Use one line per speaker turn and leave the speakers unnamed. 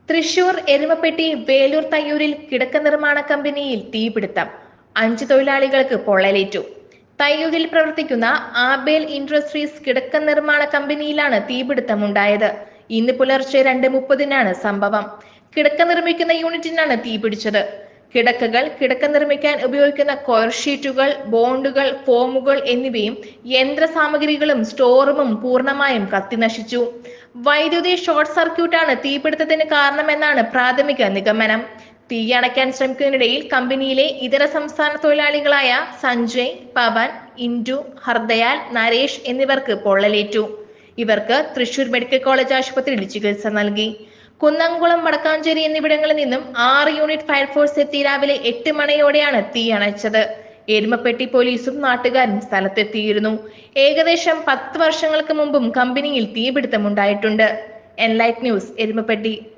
തൃശൂർ എരുമപ്പെട്ടി വേലൂർ തയ്യൂരിൽ കിടക്ക നിർമ്മാണ കമ്പനിയിൽ തീപിടുത്തം അഞ്ച് തൊഴിലാളികൾക്ക് പൊള്ളലേറ്റു തയ്യൂരിൽ പ്രവർത്തിക്കുന്ന ആബേൽ ഇൻഡസ്ട്രീസ് കിടക്ക നിർമ്മാണ കമ്പനിയിലാണ് തീപിടുത്തമുണ്ടായത് ഇന്ന് പുലർച്ചെ രണ്ട് മുപ്പതിനാണ് സംഭവം കിടക്ക നിർമ്മിക്കുന്ന യൂണിറ്റിനാണ് തീപിടിച്ചത് കിടക്കകൾ കിടക്ക നിർമ്മിക്കാൻ ഉപയോഗിക്കുന്ന കോർ ഷീറ്റുകൾ ബോണ്ടുകൾ ഫോമുകൾ എന്നിവയും യന്ത്ര സാമഗ്രികളും സ്റ്റോറും പൂർണ്ണമായും കത്തിനശിച്ചു വൈദ്യുതി ഷോർട്ട് സർക്യൂട്ടാണ് തീപിടുത്തത്തിന് കാരണമെന്നാണ് പ്രാഥമിക നിഗമനം തീ അണയ്ക്കാൻ ശ്രമിക്കുന്നതിനിടയിൽ കമ്പനിയിലെ ഇതര സംസ്ഥാന തൊഴിലാളികളായ സഞ്ജയ് പവൻ ഇൻഡു ഹർദയാൽ നരേഷ് എന്നിവർക്ക് പൊള്ളലേറ്റു ഇവർക്ക് തൃശൂർ മെഡിക്കൽ കോളേജ് ആശുപത്രിയിൽ ചികിത്സ നൽകി കുന്നംകുളം വടക്കാഞ്ചേരി എന്നിവിടങ്ങളിൽ നിന്നും ആറ് യൂണിറ്റ് ഫയർഫോഴ്സ് എത്തി രാവിലെ എട്ട് മണിയോടെയാണ് തീ അണച്ചത് എരുമപ്പെട്ടി പോലീസും നാട്ടുകാരും സ്ഥലത്തെത്തിയിരുന്നു ഏകദേശം പത്ത് വർഷങ്ങൾക്ക് മുമ്പും കമ്പനിയിൽ തീപിടുത്തമുണ്ടായിട്ടുണ്ട് എൻലൈറ്റ് ന്യൂസ് എരുമപ്പെട്ടി